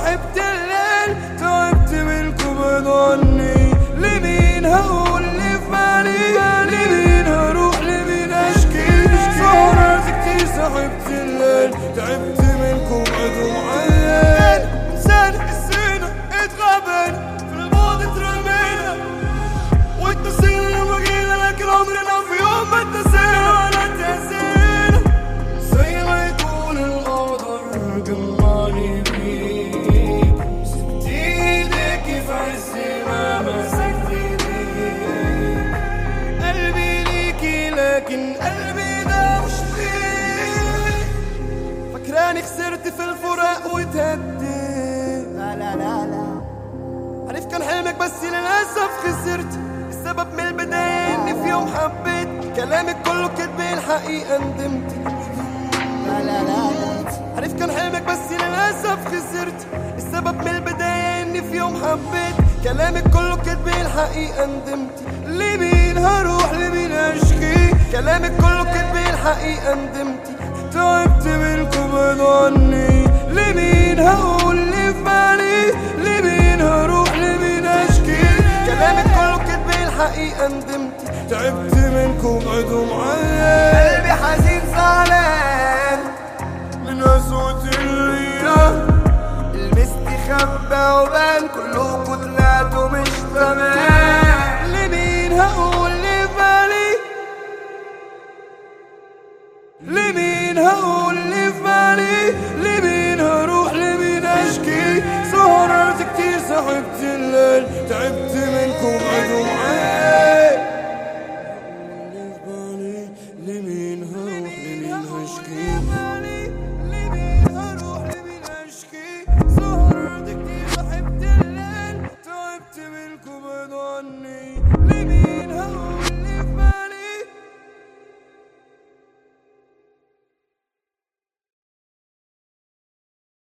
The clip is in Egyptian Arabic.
صاحبت الليل تعبت منكم بعدوا عني لمين هقول اللي في بالي لمين هروح لمين اشكي سهرة كتير صاحبت الليل تعبت منكم بعدوا عني انسان حسينا اتغابينا في الماضي ترمينا واتنسينا لما جينا لكن عمرنا في يوم ما اتنسينا ولا اتنسينا زي ما يكون القدر جمعني بيك سبت ايدك في عز ما مسكت ايديك قلبي ليكي لكن قلبي ده مش فيك فاكراني خسرت في الفراق وتهديت لا لا لا لا عارف كان حلمك بس للأسف خسرت السبب من البداية إني في يوم حبيت كلامك كله كدب الحقيقة ندمت لا لا لا عارف كان حلمك بس للأسف خسرت السبب من البداية إني في يوم حبيت كلامك كله كدب الحقيقة ندمت لمين هروح لمين أشكي كلامك كله كدب الحقيقة ندمت تعبت منكم بعدوا عني لمين هقول اللي في بالي لمين هروح لمين اشكي كلامك كله كدب الحقيقة ندمت تعبت منكم بعدوا معايا قلبي حزين زعلان من قسوة الايام المستخبى وبان كلكوا طلعتوا مش تمام لمين هقول اللي في بالي لمين هقول